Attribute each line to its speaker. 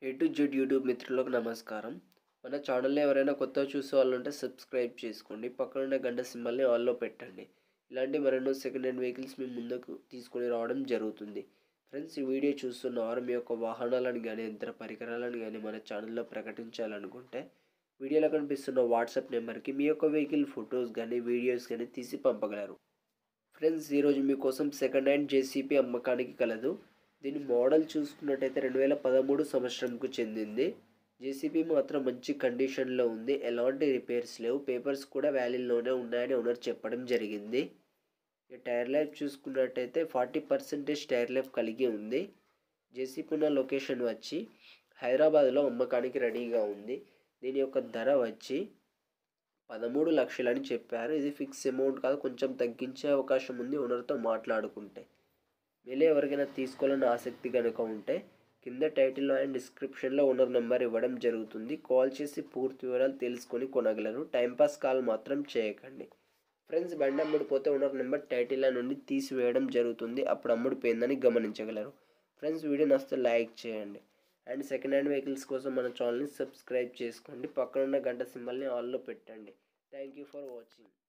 Speaker 1: A to Z YouTube మిత్రులకు నమస్కారం మన ఛానల్ని ఎవరైనా కొత్తగా చూసే వాళ్ళు ఉంటే సబ్స్క్రైబ్ చేసుకోండి పక్కన ఉన్న గంట సింబల్ని ఆల్లో పెట్టండి ఇలాంటి మరెన్నో సెకండ్ హ్యాండ్ వెహికల్స్ మీ ముందుకు తీసుకొని రావడం జరుగుతుంది ఫ్రెండ్స్ ఈ వీడియో చూస్తున్న వారు మీ యొక్క వాహనాలను కానీ యంత్ర పరికరాలను కానీ మన ఛానల్లో ప్రకటించాలనుకుంటే వీడియోలో కనిపిస్తున్న వాట్సాప్ నెంబర్కి మీ యొక్క వెహికల్ ఫొటోస్ కానీ వీడియోస్ కానీ తీసి పంపగలరు ఫ్రెండ్స్ ఈరోజు మీకోసం సెకండ్ హ్యాండ్ జేసీపీ అమ్మకానికి కలదు దీని మోడల్ చూసుకున్నట్టయితే రెండు వేల పదమూడు సంవత్సరంకు చెందింది జేసీబీ మాత్రం మంచి కండిషన్లో ఉంది ఎలాంటి రిపేర్స్ లేవు పేపర్స్ కూడా వ్యాలీలోనే ఉన్నాయని ఓనర్ చెప్పడం జరిగింది ఈ టైర్ లైఫ్ చూసుకున్నట్టయితే ఫార్టీ పర్సెంటేజ్ టైర్ లైఫ్ కలిగి ఉంది జేసీపీ ఉన్న లొకేషన్ వచ్చి హైదరాబాద్లో అమ్మకానికి రెడీగా ఉంది దీని యొక్క ధర వచ్చి పదమూడు లక్షలని చెప్పారు ఇది ఫిక్స్ అమౌంట్ కాదు కొంచెం తగ్గించే అవకాశం ఉంది ఓనర్తో మాట్లాడుకుంటే మీలో ఎవరికైనా తీసుకోవాలని ఆసక్తి కనుక ఉంటే కింద టైటిల్లో అండ్ డిస్క్రిప్షన్లో ఓనర్ నెంబర్ ఇవ్వడం జరుగుతుంది కాల్ చేసి పూర్తి వివరాలు తెలుసుకొని కొనగలరు టైంపాస్ కాల్ మాత్రం చేయకండి ఫ్రెండ్స్ బండి అమ్ముడిపోతే ఓనర్ నెంబర్ టైటిల్ నుండి తీసివేయడం జరుగుతుంది అప్పుడు అమ్ముడిపోయిందని గమనించగలరు ఫ్రెండ్స్ వీడియో నచ్చితే లైక్ చేయండి అండ్ సెకండ్ హ్యాండ్ వెహికల్స్ కోసం మన ఛానల్ని సబ్స్క్రైబ్ చేసుకోండి పక్కన ఉన్న గంట సింబల్ని ఆల్లో పెట్టండి థ్యాంక్ యూ ఫర్ వాచింగ్